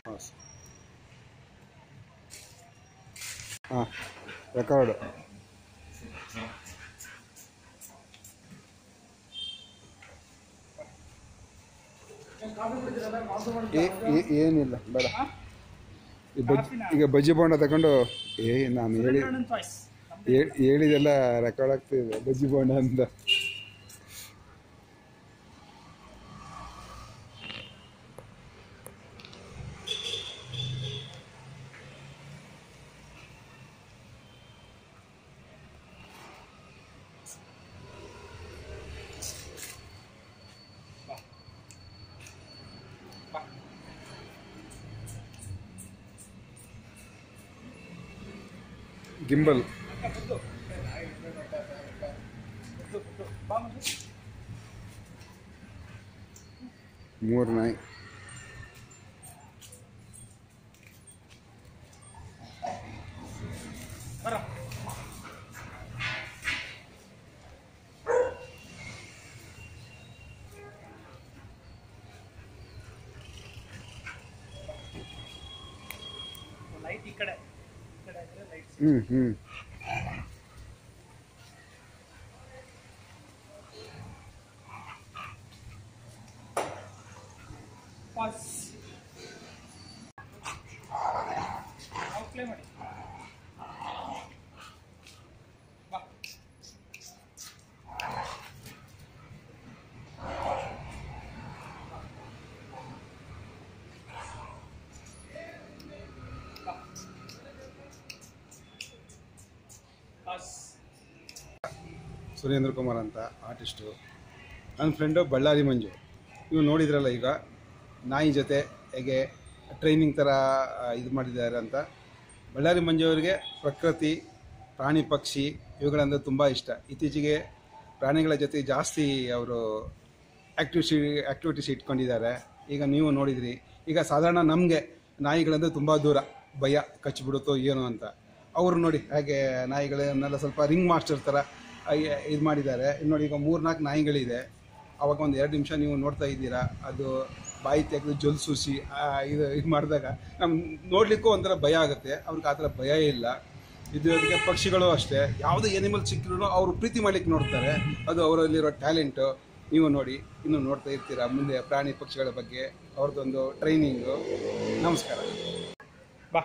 ಹಾಂ ಹಾಂ ರೆಕಾರ್ಡು ಏ- ಏ- ಏನಿಲ್ಲ ಬೇಡ ಈ ಬಜ್ಜಿ ಈಗ ಬಜ್ಜಿ ಬೋಂಡ ತಗೊಂಡು ಏ ನಾನು ಹೇಳಿ ಹೇ- ಹೇಳಿದೆಲ್ಲ ರೆಕಾರ್ಡ್ ಆಗ್ತಿದೆ ಬಜ್ಜಿ ಬೋಂಡ ಅಂತ ಗಿಂಬಲ್ ಮೂರು ನಾಯಿ ಲೈಟ್ ಈ ಕಡೆ ಈ ಕಡೆ ಇದ್ರೆ ಲೈಟ್ ಹ್ಞೂ ಹ್ಞೂ ಪಾಸ್ ಪ್ಲೇ ಮಾಡಿ ಬಾ ಪಾಸ್ ಸುರೇಂದ್ರ ಕುಮಾರ್ ಅಂತ ಆರ್ಟಿಸ್ಟು ನನ್ನ ಫ್ರೆಂಡು ಬಳ್ಳಾರಿ ಮಂಜು ಇವು ನೋಡಿದ್ರಲ್ಲ ಈಗ ನಾಯಿ ಜೊತೆ ಹೇಗೆ ಟ್ರೈನಿಂಗ್ ಥರ ಇದು ಮಾಡಿದ್ದಾರೆ ಅಂತ ಬಳ್ಳಾರಿ ಮಂಜು ಅವರಿಗೆ ಪ್ರಕೃತಿ ಪ್ರಾಣಿ ಪಕ್ಷಿ ಇವುಗಳಂದ್ರೆ ತುಂಬ ಇಷ್ಟ ಇತ್ತೀಚೆಗೆ ಪ್ರಾಣಿಗಳ ಜೊತೆ ಜಾಸ್ತಿ ಅವರು ಆ್ಯಕ್ಟಿವಿಟಿ ಆ್ಯಕ್ಟಿವಿಟೀಸ್ ಇಟ್ಕೊಂಡಿದ್ದಾರೆ ಈಗ ನೀವು ನೋಡಿದ್ರಿ ಈಗ ಸಾಧಾರಣ ನಮಗೆ ನಾಯಿಗಳಂದ್ರೆ ತುಂಬ ದೂರ ಭಯ ಕಚ್ಚಿಬಿಡುತ್ತೋ ಏನೋ ಅಂತ ಅವರು ನೋಡಿ ಹಾಗೆ ನಾಯಿಗಳನ್ನೆಲ್ಲ ಸ್ವಲ್ಪ ರಿಂಗ್ ಮಾಸ್ಟರ್ ಥರ ಇದು ಮಾಡಿದ್ದಾರೆ ಇನ್ನು ನೋಡಿ ಈಗ ಮೂರ್ನಾಲ್ಕು ನಾಯಿಗಳಿದೆ ಅವಾಗ ಒಂದು ಎರಡು ನಿಮಿಷ ನೀವು ನೋಡ್ತಾ ಇದ್ದೀರಾ ಅದು ಬಾಯಿ ತೆಗೆದು ಜೊಲ್ ಸೂಸಿ ಆ, ಇದು ಇದು ಮಾಡಿದಾಗ ನಮ್ಗೆ ನೋಡಲಿಕ್ಕೂ ಒಂಥರ ಭಯ ಆಗುತ್ತೆ ಅವ್ರಿಗೆ ಆ ಥರ ಭಯ ಇಲ್ಲ ಇದ್ರೊಳಗೆ ಪಕ್ಷಿಗಳು ಅಷ್ಟೇ ಯಾವುದೇ ಎನಿಮಲ್ ಸಿಕ್ಕರೂ ಅವರು ಪ್ರೀತಿ ಮಾಡ್ಲಿಕ್ಕೆ ನೋಡ್ತಾರೆ ಅದು ಅವರಲ್ಲಿರೋ ಟ್ಯಾಲೆಂಟು ನೀವು ನೋಡಿ ಇನ್ನು ನೋಡ್ತಾ ಇರ್ತೀರಾ ಮುಂದೆ ಪ್ರಾಣಿ ಪಕ್ಷಿಗಳ ಬಗ್ಗೆ ಅವ್ರದ್ದೊಂದು ಟ್ರೈನಿಂಗು ನಮಸ್ಕಾರ ಬಾ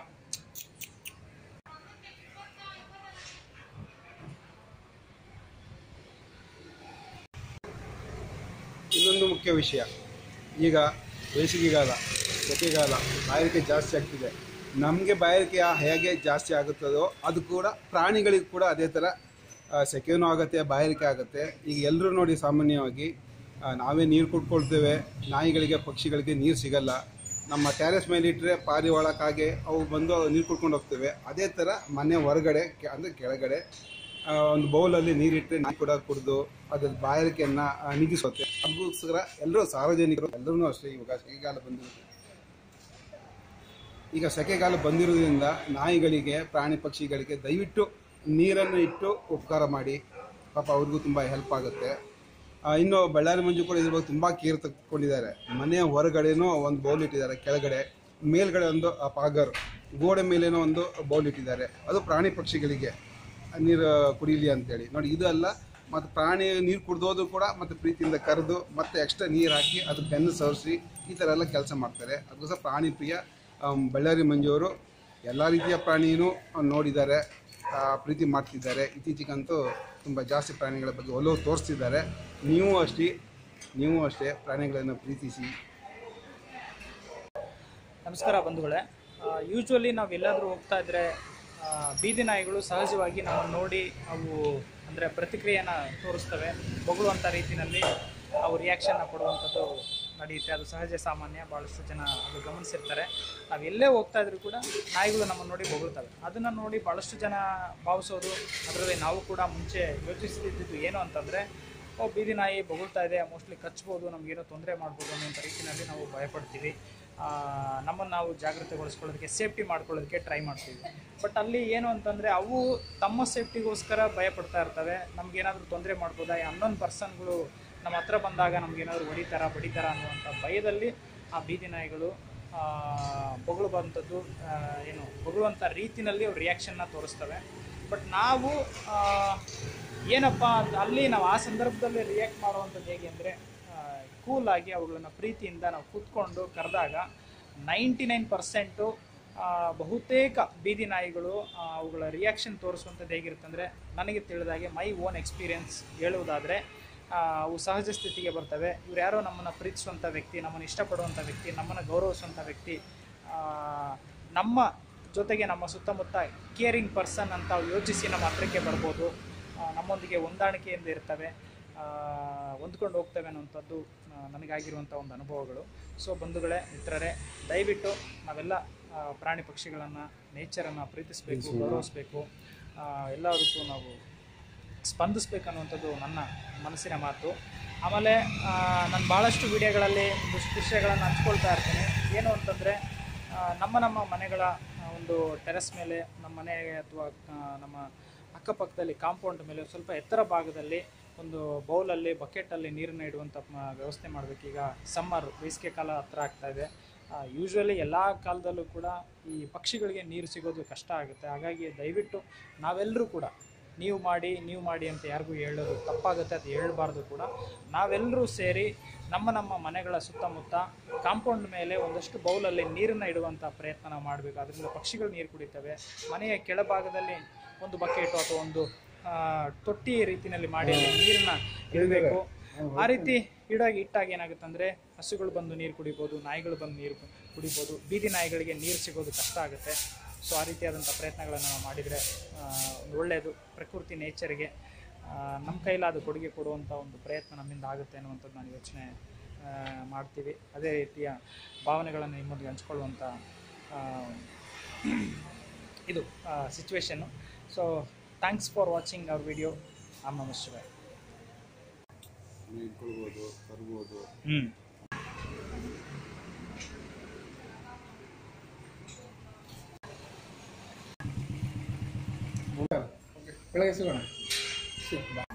ಇನ್ನೊಂದು ಮುಖ್ಯ ವಿಷಯ ಈಗ ಬೇಸಿಗೆಗಾಲ ಸೆಕೆಗಾಲ ಬಾಯಾರಿಕೆ ಜಾಸ್ತಿ ಆಗ್ತಿದೆ ನಮಗೆ ಬಾಯಾರಿಕೆ ಹೇಗೆ ಜಾಸ್ತಿ ಆಗುತ್ತದೋ ಅದು ಕೂಡ ಪ್ರಾಣಿಗಳಿಗೆ ಕೂಡ ಅದೇ ಥರ ಆ, ಸೆಕೆನೂ ಆಗುತ್ತೆ ಬಾಯಾರಿಕೆ ಆಗುತ್ತೆ ಈಗ ಎಲ್ಲರೂ ನೋಡಿ ಸಾಮಾನ್ಯವಾಗಿ ಆ, ನಾವೇ ನೀರು ಕುಡ್ಕೊಳ್ತೇವೆ ನಾಯಿಗಳಿಗೆ ಪಕ್ಷಿಗಳಿಗೆ ನೀರು ಸಿಗಲ್ಲ ನಮ್ಮ ಟ್ಯಾರೆಸ್ ಮೇಲೆ ಇಟ್ಟರೆ ಪಾರಿವಾಳ ಕಾಗೆ ಅವು ಬಂದು ನೀರು ಕುಡ್ಕೊಂಡು ಹೋಗ್ತೇವೆ ಅದೇ ಥರ ಮನೆ ಹೊರಗಡೆ ಕೆ- ಅಂದರೆ ಕೆಳಗಡೆ ಆ, ಒಂದು ಬೌಲಲ್ಲಿ ನೀರಿಟ್ಟರೆ ನೀರು ಕೂಡ ಕುಡಿದು ಅದ್ರ ಬಾಯಾರಿಕೆಯನ್ನು ನಿಗಿಸುತ್ತೆ ಅದಕ್ಕೋಸ್ಕರ ಎಲ್ಲರೂ ಸಾರ್ವಜನಿಕರು ಎಲ್ಲರೂ ಅಷ್ಟೇ ಇವಾಗ ಸೆಕೆಗಾಲ ಬಂದಿರುತ್ತೆ ಈಗ ಸೆಕೆಗಾಲ ಬಂದಿರೋದ್ರಿಂದ ನಾಯಿಗಳಿಗೆ ಪ್ರಾಣಿ ಪಕ್ಷಿಗಳಿಗೆ ದಯವಿಟ್ಟು ನೀರನ್ನು ಇಟ್ಟು ಉಪಕಾರ ಮಾಡಿ ಪಾಪ ಅವ್ರಿಗೂ ತುಂಬ ಹೆಲ್ಪ್ ಆಗುತ್ತೆ ಆ, ಇನ್ನು ಬಳ್ಳಾರಿ ಮಂಜು ಕೂಡ ಇದ್ರ ಬಗ್ಗೆ ತುಂಬ ಕೇರ್ ತಗೊಂಡಿದ್ದಾರೆ ಮನೆಯ ಹೊರಗಡೆನೂ ಒಂದು ಬೌಲ್ ಇಟ್ಟಿದ್ದಾರೆ ಕೆಳಗಡೆ ಮೇಲ್ಗಡೆ ಒಂದು ಆ ಪಾಗರ್ ಗೋಡೆ ಮೇಲೇನೋ ಒಂದು ಬೌಲ್ ಇಟ್ಟಿದ್ದಾರೆ ಅದು ಪ್ರಾಣಿ ಪಕ್ಷಿಗಳಿಗೆ ನೀರು ಕುಡೀಲಿ ಅಂತೇಳಿ ನೋಡಿ ಇದು ಅಲ್ಲ ಮತ್ತು ಪ್ರಾಣಿ ನೀರು ಕುಡ್ದೋದು ಕೂಡ ಮತ್ತು ಪ್ರೀತಿಯಿಂದ ಕರೆದು ಮತ್ತೆ ಎಕ್ಸ್ಟ್ರಾ ನೀರು ಹಾಕಿ ಅದು ಬೆನ್ನು ಸವರಿಸಿ ಈ ಥರ ಎಲ್ಲ ಕೆಲಸ ಮಾಡ್ತಾರೆ ಅದಕ್ಕೋಸ್ಕರ ಪ್ರಾಣಿ ಪ್ರಿಯ ಆಮ್, ಬಳ್ಳಾರಿ ಮಂಜುವರು ಎಲ್ಲ ರೀತಿಯ ಪ್ರಾಣಿನೂ ನೋಡಿದ್ದಾರೆ ಆ, ಪ್ರೀತಿ ಮಾಡ್ತಿದ್ದಾರೆ ಇತ್ತೀಚೆಗಂತೂ ತುಂಬ ಜಾಸ್ತಿ ಪ್ರಾಣಿಗಳ ಬಗ್ಗೆ ಒಲವು ತೋರಿಸ್ತಿದ್ದಾರೆ ನೀವು ಅಷ್ಟೇ ನೀವು ಅಷ್ಟೇ ಪ್ರಾಣಿಗಳನ್ನು ಪ್ರೀತಿಸಿ ನಮಸ್ಕಾರ ಬಂಧುಗಳೇ ಯೂಶ್ವಲಿ ನಾವು ಎಲ್ಲಾದರೂ ಹೋಗ್ತಾ ಇದ್ರೆ ಆ, ಬೀದಿ ನಾಯಿಗಳು ಸಹಜವಾಗಿ ನಮ್ಮನ್ನು ನೋಡಿ ಅವು ಅಂದರೆ ಪ್ರತಿಕ್ರಿಯೆನ ತೋರಿಸ್ತವೆ ಬೊಗಳುವಂಥ ರೀತಿಯಲ್ಲಿ ಅವು ರಿಯಾಕ್ಷನ್ನ ಕೊಡುವಂಥದ್ದು ನಡೆಯುತ್ತೆ ಅದು ಸಹಜ ಸಾಮಾನ್ಯ ಭಾಳಷ್ಟು ಜನ ಅದು ಗಮನಿಸಿರ್ತಾರೆ ನಾವು ಎಲ್ಲೇ ಹೋಗ್ತಾ ಇದ್ರೂ ಕೂಡ ನಾಯಿಗಳು ನಮ್ಮನ್ನು ನೋಡಿ ಬೊಗಳ್ತವೆ ಅದನ್ನು ನೋಡಿ ಭಾಳಷ್ಟು ಜನ ಭಾವಿಸೋದು ಅದರಲ್ಲಿ ನಾವು ಕೂಡ ಮುಂಚೆ ಯೋಚಿಸ್ತಿದ್ದು ಏನು ಅಂತಂದರೆ ಓ ಬೀದಿ ನಾಯಿ ಬೊಗಳ್ತಾ ಇದೆ ಮೋಸ್ಟ್ಲಿ ಕಚ್ಬೋದು ನಮಗೇನೋ ತೊಂದರೆ ಮಾಡ್ಬೋದು ಅನ್ನೋಂಥ ರೀತಿಯಲ್ಲಿ ನಾವು ಭಯಪಡ್ತೀವಿ ನಮ್ಮನ್ನು ನಾವು ಜಾಗೃತೆಗೊಳಿಸ್ಕೊಳ್ಳೋದಕ್ಕೆ ಸೇಫ್ಟಿ ಮಾಡ್ಕೊಳ್ಳೋದಕ್ಕೆ ಟ್ರೈ ಮಾಡ್ತೀವಿ ಬಟ್ ಅಲ್ಲಿ ಏನು ಅಂತಂದರೆ ಅವು ತಮ್ಮ ಸೇಫ್ಟಿಗೋಸ್ಕರ ಭಯಪಡ್ತಾ ಇರ್ತವೆ ನಮಗೇನಾದರೂ ತೊಂದರೆ ಮಾಡ್ಬೋದಾ ಹನ್ನೊಂದು ಪರ್ಸನ್ಗಳು ನಮ್ಮ ಹತ್ರ ಬಂದಾಗ ನಮಗೇನಾದರೂ ಹೊಡಿತಾರ ಬಡಿತಾರ ಅನ್ನುವಂಥ ಭಯದಲ್ಲಿ ಆ ಬೀದಿ ನಾಯಿಗಳು ಆ, ಬೊಗಳುವಂಥದ್ದು ಆ, ಏನು ಬೊಗಳುವಂಥ ರೀತಿನಲ್ಲಿ ಅವ್ರು ರಿಯಾಕ್ಷನ್ನ ತೋರಿಸ್ತವೆ ಬಟ್ ನಾವು ಆ, ಏನಪ್ಪ ಅಂತ ಅಲ್ಲಿ ನಾವು ಆ ಸಂದರ್ಭದಲ್ಲಿ ರಿಯಾಕ್ಟ್ ಮಾಡುವಂಥದ್ದು ಹೇಗೆ ಅಂದರೆ ಕೂಲಾಗಿ ಅವುಗಳನ್ನ ಪ್ರೀತಿಯಿಂದ ನಾವು ಕೂತ್ಕೊಂಡು ಕರೆದಾಗ ನೈಂಟಿ ನೈನ್ ಪರ್ಸೆಂಟು ಬಹುತೇಕ ಬೀದಿ ನಾಯಿಗಳು ಆ, ಅವುಗಳ ರಿಯಾಕ್ಷನ್ ತೋರಿಸುವಂಥದ್ದು ಹೇಗಿರುತ್ತೆ ಅಂದರೆ ನನಗೆ ತಿಳಿದಾಗೆ ಮೈ ಓನ್ ಎಕ್ಸ್ಪೀರಿಯನ್ಸ್ ಹೇಳುವುದಾದರೆ ಆ, ಅವು ಸಹಜ ಸ್ಥಿತಿಗೆ ಬರ್ತವೆ ಇವ್ರು ಯಾರೋ ನಮ್ಮನ್ನು ಪ್ರೀತಿಸುವಂಥ ವ್ಯಕ್ತಿ ನಮ್ಮನ್ನು ಇಷ್ಟಪಡುವಂಥ ವ್ಯಕ್ತಿ ನಮ್ಮನ್ನು ಗೌರವಿಸುವಂಥ ವ್ಯಕ್ತಿ ಆ, ನಮ್ಮ ಜೊತೆಗೆ ನಮ್ಮ ಸುತ್ತಮುತ್ತ ಕೇರಿಂಗ್ ಪರ್ಸನ್ ಅಂತ ಯೋಚಿಸಿ ನಮ್ಮ ಹತ್ರಕ್ಕೆ ಬರ್ಬೋದು ಆ, ನಮ್ಮೊಂದಿಗೆ ಹೊಂದಾಣಿಕೆಯಿಂದ ಇರ್ತವೆ ಆ, ಹೊಂದ್ಕೊಂಡು ಹೋಗ್ತವೆ ಅನ್ನುವಂಥದ್ದು ಆ, ನನಗಾಗಿರುವಂಥ ಒಂದು ಅನುಭವಗಳು ಸೊ ಬಂಧುಗಳೇ ಮಿತ್ರರೇ ದಯವಿಟ್ಟು ನಾವೆಲ್ಲ ಆ, ಪ್ರಾಣಿ ಪಕ್ಷಿಗಳನ್ನು ನೇಚರನ್ನು ಪ್ರೀತಿಸಬೇಕು ಗೌರವಿಸಬೇಕು ಎಲ್ಲದಕ್ಕೂ ನಾವು ಸ್ಪಂದಿಸ್ಬೇಕನ್ನುವಂಥದ್ದು ನನ್ನ ಮನಸ್ಸಿನ ಮಾತು ಆಮೇಲೆ ನಾನು ಭಾಳಷ್ಟು ವಿಡಿಯೋಗಳಲ್ಲಿ ಒಂದಷ್ಟು ವಿಷಯಗಳನ್ನು ಹಂಚ್ಕೊಳ್ತಾ ಇರ್ತೀನಿ ಏನು ಅಂತಂದರೆ ನಮ್ಮ ನಮ್ಮ ಮನೆಗಳ ಆ, ಒಂದು ಟೆರೆಸ್ ಮೇಲೆ ನಮ್ಮ ಮನೆ ಅಥವಾ ನಮ್ಮ ಅಕ್ಕಪಕ್ಕದಲ್ಲಿ ಕಾಂಪೌಂಡ್ ಮೇಲೆ ಸ್ವಲ್ಪ ಎತ್ತರ ಭಾಗದಲ್ಲಿ ಒಂದು ಬೌಲಲ್ಲಿ ಬಕೆಟಲ್ಲಿ ನೀರನ್ನ ಇಡುವಂಥ ಮ- ವ್ಯವಸ್ಥೆ ಮಾಡಬೇಕು ಈಗ ಸಮ್ಮರ್ ಬೇಸಿಗೆ ಕಾಲ ಹತ್ರ ಆಗ್ತಾ ಇದೆ ಯೂಶ್ವಲಿ ಎಲ್ಲ ಕಾಲದಲ್ಲೂ ಕೂಡ ಈ ಪಕ್ಷಿಗಳಿಗೆ ನೀರು ಸಿಗೋದು ಕಷ್ಟ ಆಗುತ್ತೆ ಹಾಗಾಗಿ ದಯವಿಟ್ಟು ನಾವೆಲ್ಲರೂ ಕೂಡ ನೀವು ಮಾಡಿ ನೀವು ಮಾಡಿ ಅಂತ ಯಾರಿಗೂ ಹೇಳೋದು ತಪ್ಪಾಗುತ್ತೆ ಅದು ಹೇಳಬಾರ್ದು ಕೂಡ ನಾವೆಲ್ಲರೂ ಸೇರಿ ನಮ್ಮ ನಮ್ಮ ಮನೆಗಳ ಸುತ್ತಮುತ್ತ ಕಾಂಪೌಂಡ್ ಮೇಲೆ ಒಂದಷ್ಟು ಬೌಲಲ್ಲಿ ನೀರನ್ನು ಇಡುವಂಥ ಪ್ರಯತ್ನ ನಾವು ಮಾಡಬೇಕು ಅದರಿಂದ ಪಕ್ಷಿಗಳು ನೀರು ಕುಡಿತವೆ ಮನೆಯ ಕೆಳಭಾಗದಲ್ಲಿ ಒಂದು ಬಕೆಟು ಅಥವಾ ಒಂದು ಆ, ತೊಟ್ಟಿ ರೀತಿಯಲ್ಲಿ ಮಾಡಿ ಅಲ್ಲಿ ನೀರನ್ನ ಇಡಬೇಕು ಆ ರೀತಿ ಇಡಾಗಿ ಇಟ್ಟಾಗ ಏನಾಗುತ್ತೆ ಅಂದರೆ ಹಸುಗಳು ಬಂದು ನೀರು ಕುಡಿಬೋದು ನಾಯಿಗಳು ಬಂದು ನೀರು ಕುಡಿಬೋದು ಬೀದಿ ನಾಯಿಗಳಿಗೆ ನೀರು ಸಿಗೋದು ಕಷ್ಟ ಆಗುತ್ತೆ ಸೊ ಆ ರೀತಿಯಾದಂಥ ಪ್ರಯತ್ನಗಳನ್ನು ನಾವು ಮಾಡಿದರೆ ಒಂದು ಒಳ್ಳೆಯದು ಪ್ರಕೃತಿ ನೇಚರ್ಗೆ ನಮ್ಮ ಕೈಲಾದ ಕೊಡುಗೆ ಕೊಡುವಂಥ ಒಂದು ಪ್ರಯತ್ನ ನಮ್ಮಿಂದ ಆಗುತ್ತೆ ಅನ್ನುವಂಥದ್ದು ನಾನು ಯೋಚನೆ ಆ, ಮಾಡ್ತೀವಿ ಅದೇ ರೀತಿಯ ಭಾವನೆಗಳನ್ನು ನಿಮ್ಮೊಂದಿಗೆ ಹಂಚ್ಕೊಳ್ಳುವಂಥ ಆ, ಇದು situation so thanks for watching our video um ನಮಸ್ತೆ ಇಟ್ಕೊಳ್ಬೋದು ತರ್ಬೋದು ಹ್ಞೂ ಬೆಳಗ್ಗೆ ಸಿಗೋಣ